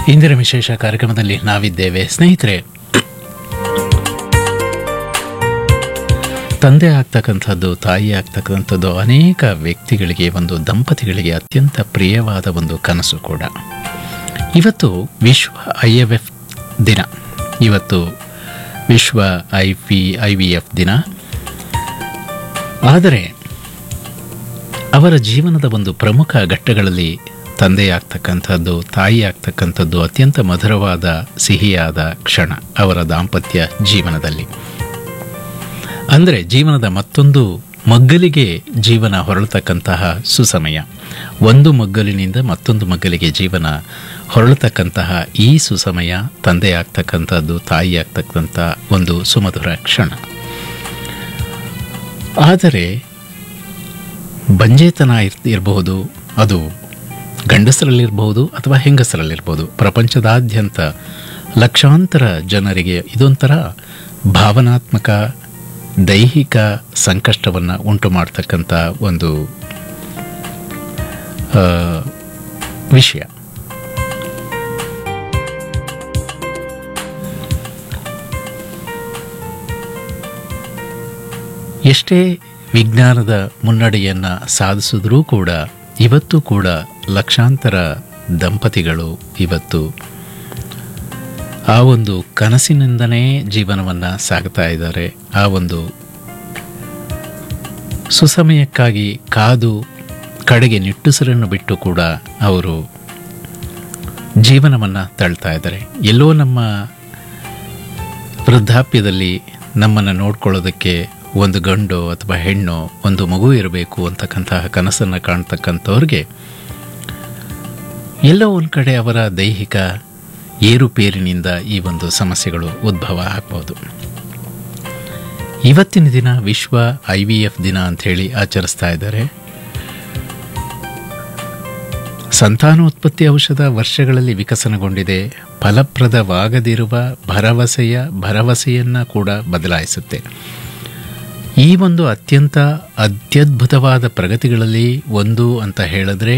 ಇಂದಿನ ವಿಶೇಷ ಕಾರ್ಯಕ್ರಮದಲ್ಲಿ ನಾವಿದ್ದೇವೆ ಸ್ನೇಹಿತರೆ ತಂದೆ ಆಗ್ತಕ್ಕಂಥದ್ದು ತಾಯಿ ಆಗ್ತಕ್ಕಂಥದ್ದು ಅನೇಕ ವ್ಯಕ್ತಿಗಳಿಗೆ ಒಂದು ದಂಪತಿಗಳಿಗೆ ಅತ್ಯಂತ ಪ್ರಿಯವಾದ ಒಂದು ಕನಸು ಕೂಡ ಇವತ್ತು ವಿಶ್ವ ಐ ಎಫ್ ಎಫ್ ದಿನ ಇವತ್ತು ವಿಶ್ವ I P I V F ದಿನ ಆದರೆ ಅವರ ಜೀವನದ ಒಂದು ಪ್ರಮುಖ ಘಟ್ಟಗಳಲ್ಲಿ ತಂದೆ ಆಗ್ತಕ್ಕಂಥದ್ದು ತಾಯಿ ಆಗ್ತಕ್ಕಂಥದ್ದು ಅತ್ಯಂತ ಮಧುರವಾದ ಸಿಹಿಯಾದ ಕ್ಷಣ ಅವರ ದಾಂಪತ್ಯ ಜೀವನದಲ್ಲಿ ಅಂದರೆ ಜೀವನದ ಮತ್ತೊಂದು ಮಗ್ಗಲಿಗೆ ಜೀವನ ಹೊರಳತಕ್ಕಂತಹ ಸುಸಮಯ ಒಂದು ಮಗ್ಗಲಿನಿಂದ ಮತ್ತೊಂದು ಮಗ್ಗಲಿಗೆ ಜೀವನ ಹೊರಳತಕ್ಕಂತಹ ಈ ಸುಸಮಯ ತಂದೆ ಆಗ್ತಕ್ಕಂಥದ್ದು ತಾಯಿ ಆಗ್ತಕ್ಕಂಥ ಒಂದು ಸುಮಧುರ ಕ್ಷಣ ಆದರೆ ಬಂಜೇತನ ಇರ್ ಇರಬಹುದು ಅದು ಗಂಡಸರಲ್ಲಿರ್ಬಹುದು ಅಥವಾ ಹೆಂಗಸರಲ್ಲಿರ್ಬೋದು ಪ್ರಪಂಚದಾದ್ಯಂತ ಲಕ್ಷಾಂತರ ಜನರಿಗೆ ಇದೊಂಥರ ಭಾವನಾತ್ಮಕ ದೈಹಿಕ ಸಂಕಷ್ಟವನ್ನು ಉಂಟು ಮಾಡ್ತಕ್ಕಂಥ ಒಂದು ಆ, ವಿಷಯ ಎಷ್ಟೇ ವಿಜ್ಞಾನದ ಮುನ್ನಡೆಯನ್ನು ಸಾಧಿಸಿದ್ರೂ ಕೂಡ ಇವತ್ತು ಕೂಡ ಲಕ್ಷಾಂತರ ದಂಪತಿಗಳು ಇವತ್ತು ಆ ಒಂದು ಕನಸಿನಿಂದನೇ ಜೀವನವನ್ನು ಸಾಗ್ತಾ ಇದ್ದಾರೆ ಆ ಒಂದು ಸುಸಮಯಕ್ಕಾಗಿ ಕಾದು ಕಡೆಗೆ ನಿಟ್ಟುಸಿರನ್ನು ಬಿಟ್ಟು ಕೂಡ ಅವರು ಜೀವನವನ್ನು ತಳ್ತಾ ಇದ್ದಾರೆ ಎಲ್ಲೋ ನಮ್ಮ ವೃದ್ಧಾಪ್ಯದಲ್ಲಿ ನಮ್ಮನ್ನು ನೋಡ್ಕೊಳ್ಳೋದಕ್ಕೆ ಒಂದು ಗಂಡು ಅಥವಾ ಹೆಣ್ಣು ಒಂದು ಮಗು ಇರಬೇಕು ಅಂತಕ್ಕಂತಹ ಕನಸನ್ನು ಕಾಣ್ತಕ್ಕಂಥವ್ರಿಗೆ ಎಲ್ಲೋ ಒಂದು ಕಡೆ ಅವರ ದೈಹಿಕ ಏರುಪೇರಿನಿಂದ ಈ ಒಂದು ಸಮಸ್ಯೆಗಳು ಉದ್ಭವ ಆಗ್ಬೋದು ಇವತ್ತಿನ ದಿನ ವಿಶ್ವ ಐ ವಿ ಎಫ್ ದಿನ ಅಂಥೇಳಿ ಆಚರಿಸ್ತಾ ಇದ್ದಾರೆ ಸಂತಾನೋತ್ಪತ್ತಿ ಔಷಧ ವರ್ಷಗಳಲ್ಲಿ ವಿಕಸನಗೊಂಡಿದೆ ಫಲಪ್ರದವಾಗದಿರುವ ಭರವಸೆಯ ಭರವಸೆಯನ್ನ ಕೂಡ ಬದಲಾಯಿಸುತ್ತೆ ಈ ಒಂದು ಅತ್ಯಂತ ಅತ್ಯದ್ಭುತವಾದ ಪ್ರಗತಿಗಳಲ್ಲಿ ಒಂದು ಅಂತ ಹೇಳಿದ್ರೆ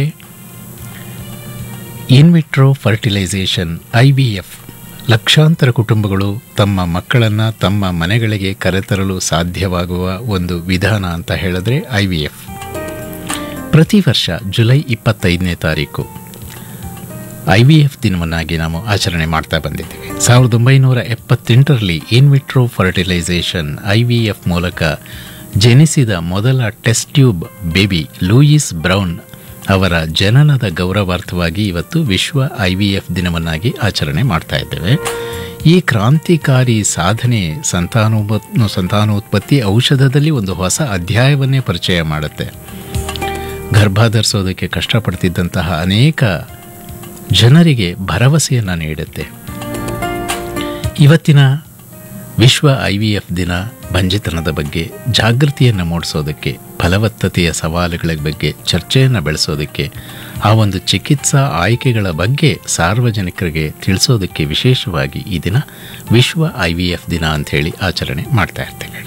in vitro fertilisation I V F ಲಕ್ಷಾಂತರ ಕುಟುಂಬಗಳು ತಮ್ಮ ಮಕ್ಕಳನ್ನು ತಮ್ಮ ಮನೆಗಳಿಗೆ ಕರೆತರಲು ಸಾಧ್ಯವಾಗುವ ಒಂದು ವಿಧಾನ ಅಂತ ಹೇಳಿದ್ರೆ ಐ ವಿ ಎಫ್ ಪ್ರತಿ ವರ್ಷ ಜುಲೈ ಇಪ್ಪತ್ತೈದನೇ ತಾರೀಕು ಐ ವಿ ಎಫ್ ದಿನವನ್ನಾಗಿ ನಾವು ಆಚರಣೆ ಮಾಡ್ತಾ ಬಂದಿದ್ದೇವೆ ಸಾವಿರದ ಒಂಬೈನೂರ ಎಪ್ಪತ್ತೆಂಟರಲ್ಲಿ in vitro fertilisation I V F ಮೂಲಕ ಜನಿಸಿದ ಮೊದಲ test tube baby Louise Brown ಅವರ ಜನನದ ಗೌರವಾರ್ಥವಾಗಿ ಇವತ್ತು ವಿಶ್ವ ಐ ವಿ ಎಫ್ ದಿನವನ್ನಾಗಿ ಆಚರಣೆ ಮಾಡ್ತಾ ಇದ್ದೇವೆ ಈ ಕ್ರಾಂತಿಕಾರಿ ಸಾಧನೆ ಸಂತಾನೋಪ ಸಂತಾನೋತ್ಪತ್ತಿ ಔಷಧದಲ್ಲಿ ಒಂದು ಹೊಸ ಅಧ್ಯಾಯವನ್ನೇ ಪರಿಚಯ ಮಾಡುತ್ತೆ ಗರ್ಭ ಧರಿಸೋದಕ್ಕೆ ಕಷ್ಟಪಡ್ತಿದ್ದಂತಹ ಅನೇಕ ಜನರಿಗೆ ಭರವಸೆಯನ್ನು ನೀಡುತ್ತೆ ಇವತ್ತಿನ ವಿಶ್ವ ಐ ವಿ ಎಫ್ ದಿನ ಬಂಜಿತನದ ಬಗ್ಗೆ ಜಾಗೃತಿಯನ್ನು ಮೂಡಿಸೋದಕ್ಕೆ ಫಲವತ್ತತೆಯ ಸವಾಲುಗಳ ಬಗ್ಗೆ ಚರ್ಚೆಯನ್ನು ಬೆಳೆಸೋದಕ್ಕೆ ಆ ಒಂದು ಚಿಕಿತ್ಸಾ ಆಯ್ಕೆಗಳ ಬಗ್ಗೆ ಸಾರ್ವಜನಿಕರಿಗೆ ತಿಳಿಸೋದಕ್ಕೆ ವಿಶೇಷವಾಗಿ ಈ ದಿನ ವಿಶ್ವ ಐ ವಿ ಎಫ್ ದಿನ ಅಂಥೇಳಿ ಆಚರಣೆ ಮಾಡ್ತಾ ಇರ್ತೇವೆ